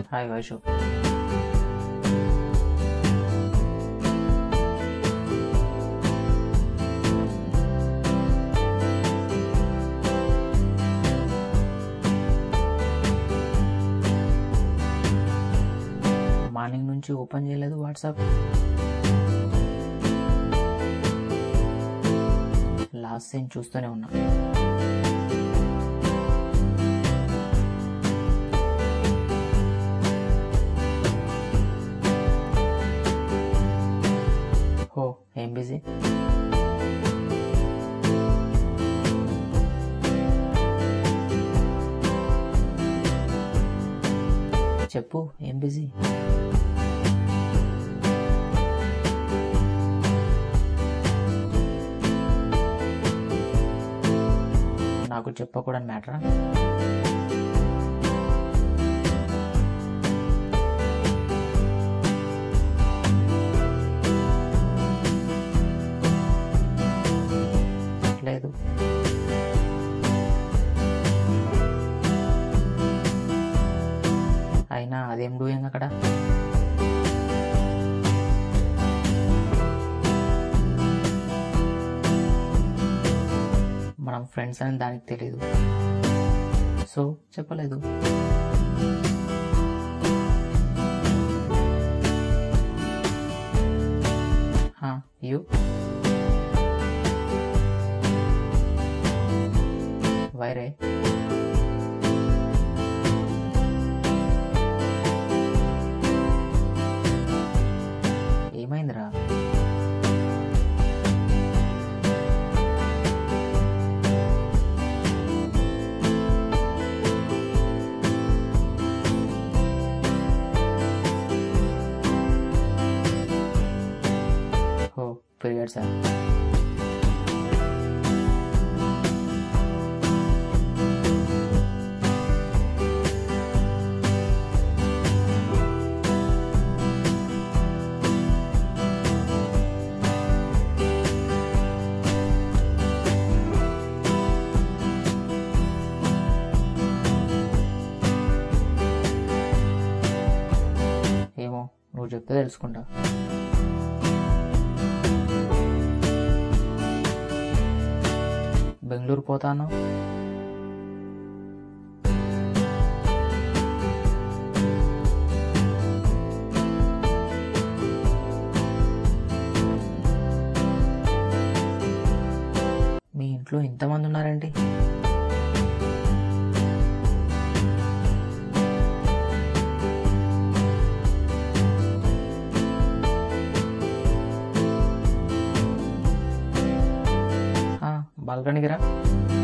hi Vaishu morning నుంచి open చేయలేదు WhatsApp last seen చూస్తూనే ఉన్నా హో ఏం బిజీ చెప్పు ఏం బిజీ నాకు చెప్పకూడని మ్యాటరా లేదు అయినా అదేం డూయింగ్ అక్కడ మనం ఫ్రెండ్స్ అని దానికి తెలీదు సో చెప్పలేదు యూ వైరే ఏమైందిరా ఓ పీరియడ్సా ఏమో నువ్వు చెప్తే తెలుసుకుంటా బెంగళూరు పోతాను మీ ఇంట్లో ఇంతమంది ఉన్నారండి బాల్కనీకి రా